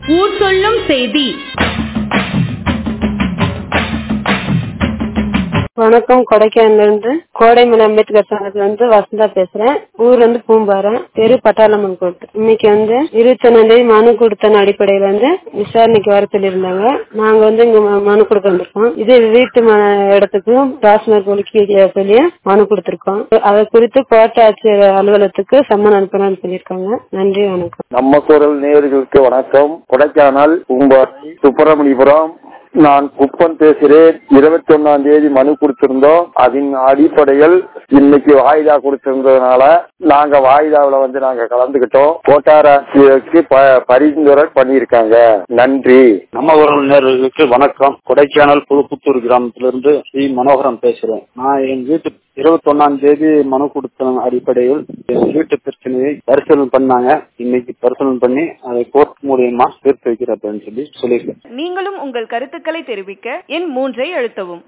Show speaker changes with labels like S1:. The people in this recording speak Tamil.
S1: ஊர் சொல்லும் செய்தி
S2: வணக்கம் கொடைக்கானல்ல இருந்து கோடைமலை அம்பேத்கர் சங்கத்துல இருந்து வசந்தா பேசுறேன் ஊர் வந்து பூம்பாறை தெரு பட்டாளம்மன் கோட்டு இன்னைக்கு வந்து இருபத்தி ஒன்னாம் தேதி மனு கொடுத்த அடிப்படையில வந்து விசாரணைக்கு வர சொல்லியிருந்தாங்க நாங்க வந்து இங்க ம- மனு கொடுக்க வந்திருக்கோம் இது வீட்டு ம- இடத்துக்கும் டாஸ்மாக் ஒழிக்க சொல்லி மனு கொடுத்திருக்கோம் அதை குறித்து கோட்டை ஆட்சியர் அலுவலகத்துக்கு சம்மன் அனுப்பணும்னு சொல்லியிருக்காங்க நன்றி வணக்கம்
S3: நம்ம குரல் நேயர்களுக்கு வணக்கம் கொடைக்கானல் பூம்பாறை சுப்பிரமணியபுரம் நான் குப்பன் பேசுகிறேன் இருபத்தி ஒன்னாம் தேதி மனு கொடுத்திருந்தோம் அதன் அடிப்படையில் இன்னைக்கு வாய்தா கொடுத்திருந்ததுனால நாங்க வாய்தாவுல வந்து நாங்க கலந்துகிட்டோம் கோட்டாராட்சியருக்கு ப- பரிந்துரை பண்ணியிருக்காங்க நன்றி
S4: நம்ம உறவு நேர்களுக்கு வணக்கம் கொடைக்கானல் புதுப்புத்தூர் கிராமத்திலிருந்து ஸ்ரீ மனோகரம் பேசுறேன் நான் என் வீட்டு இருபத்தி ஒன்னாம் தேதி மனு கொடுத்த அடிப்படையில் என் வீட்டு பிரச்சனையை பரிசீலனை பண்ணாங்க இன்னைக்கு பரிசீலனை பண்ணி அதை கோர்ட் மூலியமா தீர்த்து வைக்கிறேன் அப்படின்னு சொல்லி சொல்லியிருக்கேன்
S5: நீங்களும் உங்கள் கருத்துக்களை தெரிவிக்க எண் மூன்றை அழுத்தவும்